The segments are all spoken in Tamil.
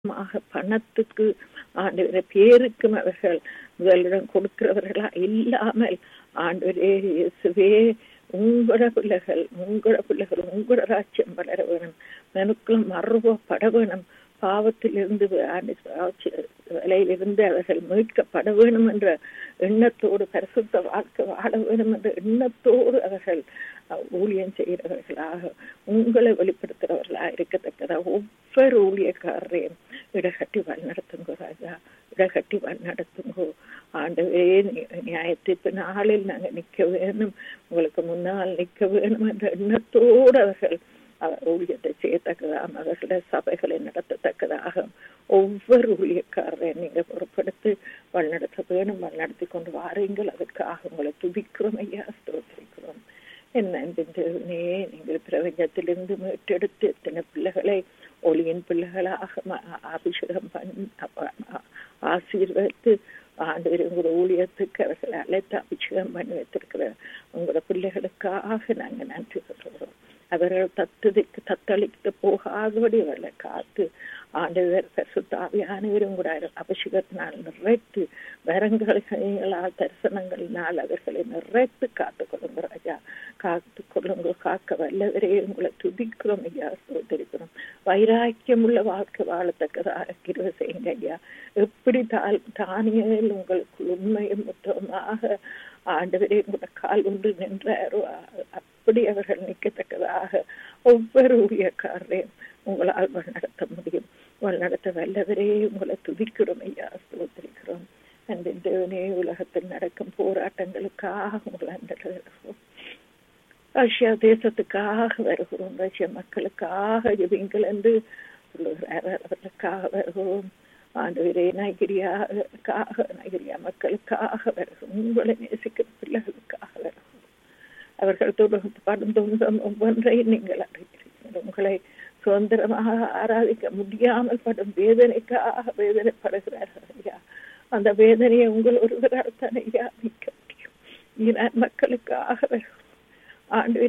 மாக பணத்துக்கு ஆண்டவரே பேருக்கும் அவர்கள் முதலிடம் கொடுக்கிறவர்களா இல்லாமல் ஆண்டவரே இயேசுவே உங்களோட பிள்ளைகள் உங்களோட பிள்ளைகள் உங்களோட ராஜ்யம் வளர வேணும் மனுக்களும் மறுவப்பட வேணும் பாவத்திலிருந்து விலையிலிருந்து அவர்கள் மீட்கப்பட வேணும் என்ற எண்ணத்தோடு பரிசுத்த வாழ்க்கை வாழ வேணும் என்ற எண்ணத்தோடு அவர்கள் ஊழியம் செய்கிறவர்களாக உங்களை வெளிப்படுத்துகிறவர்களாக இருக்கத்தக்கதாக ஒவ்வொரு ஊழியக்காரரையும் இடகட்டி வழிநடத்துங்கோ ராஜா இடகட்டி வழிநடத்துங்கோ ஆண்டவே நியாயத்தீர்ப்பு நாளில் நாங்கள் நிற்க வேணும் உங்களுக்கு முன்னால் நிற்க வேணும் என்ற எண்ணத்தோடு அவர்கள் ஊழியத்தை செய்யத்தக்கதாக அவர்கள சபைகளை நடத்தத்தக்கதாக ஒவ்வொரு ஊழியக்காரரையும் நீங்க பொறுப்படுத்தி வழிநடத்த வேணும் வழிநடத்தி கொண்டு வாரீங்கள் அதற்காக உங்களை துதிக்கிறோம் ஐயா ஸ்தோத்திரிக்கிறோம் என்ன தேவனே நீங்கள் பிரபஞ்சத்திலிருந்து மீட்டெடுத்து எத்தனை பிள்ளைகளை ஒளியின் பிள்ளைகளாக அபிஷேகம் பண்ணி ஆசீர்வதித்து ஆண்டு உங்களோட ஊழியத்துக்கு அவர்களை அழைத்து அபிஷேகம் பண்ணி வைத்திருக்கிற உங்களோட பிள்ளைகளுக்காக நாங்கள் நன்றி சொல்கிறோம் அவர்கள் தத்துதிக்கு தத்தளித்து போகாதபடி அவர்களை காத்து ஆண்டவர் பரிசுத்தாவியானவரும் கூட அபிஷேகத்தினால் நிறைத்து வரங்களால் தரிசனங்களினால் அவர்களை நிறைத்து காத்து கொள்ளுங்க ராஜா காத்து கொள்ளுங்க காக்க வல்லவரே உங்களை துதிக்கிறோம் ஐயா சோதரிக்கிறோம் வைராக்கியம் உள்ள வாழ்க்கை வாழத்தக்கதாக கிருவ செய்யுங்க ஐயா எப்படி தால் தானியல் உங்களுக்கு உண்மையும் மொத்தமாக ஆண்டவரே உங்களோட கால் ஒன்று நின்றாரோ அப்படி அவர்கள் நிற்கத்தக்கதாக ஒவ்வொரு ஊழியக்காரரையும் உங்களால் வழிநடத்த முடியும் வழிநடத்த வல்லவரே உங்களை துதிக்கிறோம் ஐயா ஸ்தோத்திரிக்கிறோம் அன்பின் தேவனே உலகத்தில் நடக்கும் போராட்டங்களுக்காக உங்களை வருகிறோம் ரஷ்யா தேசத்துக்காக வருகிறோம் ரஷ்ய மக்களுக்காக ஜெபிங்கள் என்று சொல்லுகிறார் அவர்களுக்காக வருகிறோம் ஆண்டவரே நைகிரியாவுக்காக நைகிரியா மக்களுக்காக வருகிறோம் உங்களை நேசிக்கிற பிள்ளைகளுக்காக வருகிறோம் அவர்கள் தொடர்ந்து படும் துன்பம் ஒவ்வொன்றையும் நீங்கள் அறிகிறீர்கள் உங்களை சுதந்திரமாக ஆராதிக்க முடியாமல் படும் வேதனைக்காக வேதனைப்படுகிறார்கள் ஐயா அந்த வேதனையை உங்கள் ஒருவரால் தான் ஐயா நிற்க முடியும் ஈரான் மக்களுக்காக வருகிறோம் ஆண்டு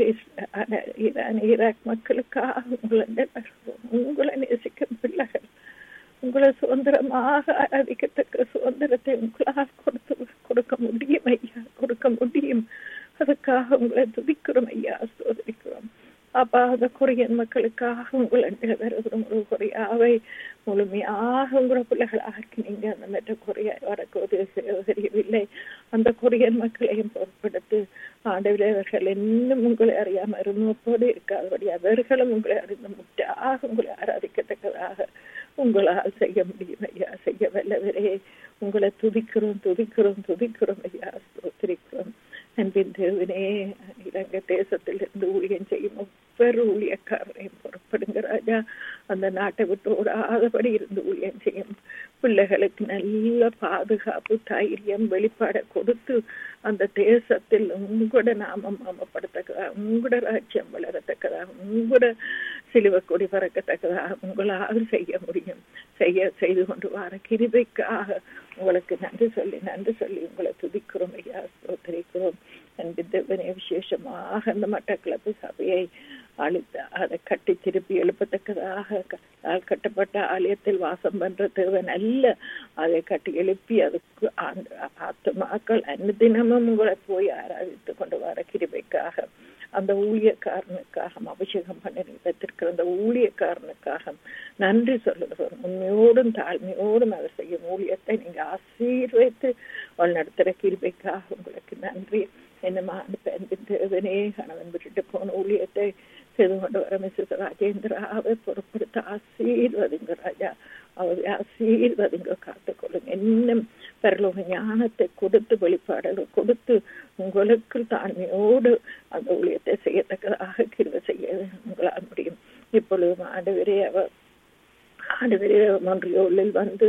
ஈரான் ஈராக் மக்களுக்காக உங்களை வருகிறோம் உங்களை நேசிக்கும் பிள்ளைகள் உங்களை சுதந்திரமாக ஆராதிக்கத்தக்க சுதந்திரத்தை உங்களால் கொடுத்து கொடுக்க முடியும் ஐயா கொடுக்க முடியும் அதுக்காக உங்களை துதிக்கிறோம் ஐயா சோதரிக்கிறோம் அப்பா அந்த கொரியன் மக்களுக்காக உங்களை வருகிறோம் ஒரு கொரியாவை முழுமையாக உங்களோட பிள்ளைகளாக நீங்க அந்த மெட்ட கொரியா வரக்கு தெரியவில்லை அந்த கொரியன் மக்களையும் பொருட்படுத்தி ஆண்டவரே அவர்கள் இன்னும் உங்களை அறியாம இருந்தப்போடு இருக்காதபடி அவர்களும் உங்களை அறிந்து முற்றாக உங்களை ஆராதிக்கத்தக்கதாக உங்களால் செய்ய முடியும் ஐயா செய்ய வல்லவரே உங்களை துதிக்கிறோம் துதிக்கிறோம் துதிக்கிறோம் ஐயா ஸ்தோத்திரிக்கிறோம் அன்பின் தேவனே இலங்கை தேசத்திலிருந்து ஊழியம் செய்யும் ஒவ்வொரு ஊழியக்காரரையும் புறப்படுங்க ராஜா அந்த நாட்டை விட்டு ஓடாதபடி இருந்து ஊழியம் செய்யும் பிள்ளைகளுக்கு நல்ல பாதுகாப்பு தைரியம் வெளிப்பாடை கொடுத்து அந்த தேசத்தில் உங்களோட நாமம் நாமப்படுத்தக்கதாக உங்களோட ராஜ்யம் வளரத்தக்கதாக உங்களோட சிலுவை கொடி பறக்கத்தக்கதாக உங்களால் செய்ய முடியும் செய்ய செய்து கொண்டு வர கிருபைக்காக உங்களுக்கு நன்றி சொல்லி நன்றி சொல்லி உங்களை துதிக்கிறோம் ஐயா ஸ்தோத்திரிக்கிறோம் அன்பித்தவனே விசேஷமாக அந்த மட்டக்கிழப்பு சபையை அழித்த அதை கட்டி திருப்பி எழுப்பத்தக்கதாக கட்டப்பட்ட ஆலயத்தில் வாசம் பண்ற தேவன் அல்ல அதை கட்டி எழுப்பி அதுக்கு ஆத்துமாக்கள் அன்னதினமும் உங்களை போய் ஆராதித்து கொண்டு வர கிருபைக்காக அந்த ஊழியக்காரனுக்காக அபிஷேகம் பண்ணி வைத்திருக்கிற அந்த ஊழியக்காரனுக்காக நன்றி சொல்லுகிறோம் உண்மையோடும் தாழ்மையோடும் அவர் செய்யும் ஊழியத்தை நீங்க ஆசீர்வைத்து வழிநடத்துகிற கிருபைக்காக உங்களுக்கு நன்றி என்னமா அனுப்பி தேவனே கணவன் விட்டுட்டு போன ஊழியத்தை செய்து கொண்டு வர மிஸ்ஸஸ் ராஜேந்திராவை பொறுப்படுத்த ஆசீர்வதிங்க ராஜா அவரை ஆசீர்வதிங்க காத்துக்கொள்ளுங்க இன்னும் பரலோக ஞானத்தை கொடுத்து வெளிப்பாடுகள் கொடுத்து உங்களுக்கு தாழ்மையோடு அந்த ஊழியத்தை செய்யத்தக்கதாக கிருவ செய்ய உங்களால் முடியும் இப்பொழுது ஆண்டவரே அவர் ஆண்டவரே மொன்றியோலில் வந்து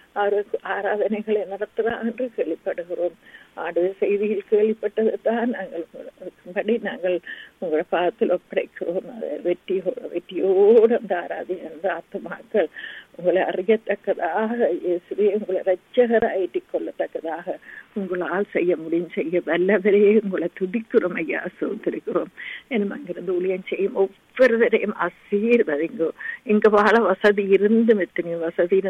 ஆராதனைகளை நடத்துகிறார் என்று கேள்விப்படுகிறோம் ஆடு செய்தியில் கேள்விப்பட்டது தான் நாங்கள் படி நாங்கள் உங்களை பாதத்தில் ஒப்படைக்கிறோம் அதை வெற்றியோட வெற்றியோடு அந்த ஆராதனை அந்த ஆத்துமாக்கள் உங்களை அறியத்தக்கதாக இயேசுவே உங்களை ரட்சகராயிட்டு கொள்ளத்தக்கதாக உங்களால் செய்ய முடியும் செய்ய வல்லவரே உங்களை துதிக்கிறோம் ஐயா சோதரிக்கிறோம் எனும் அங்கிருந்து ஊழியம் செய்யும் ஒவ்வொருவரையும் ஆசீர்வதிங்கோ இங்க வாழ வசதி இருந்தும் எத்தனையோ வசதி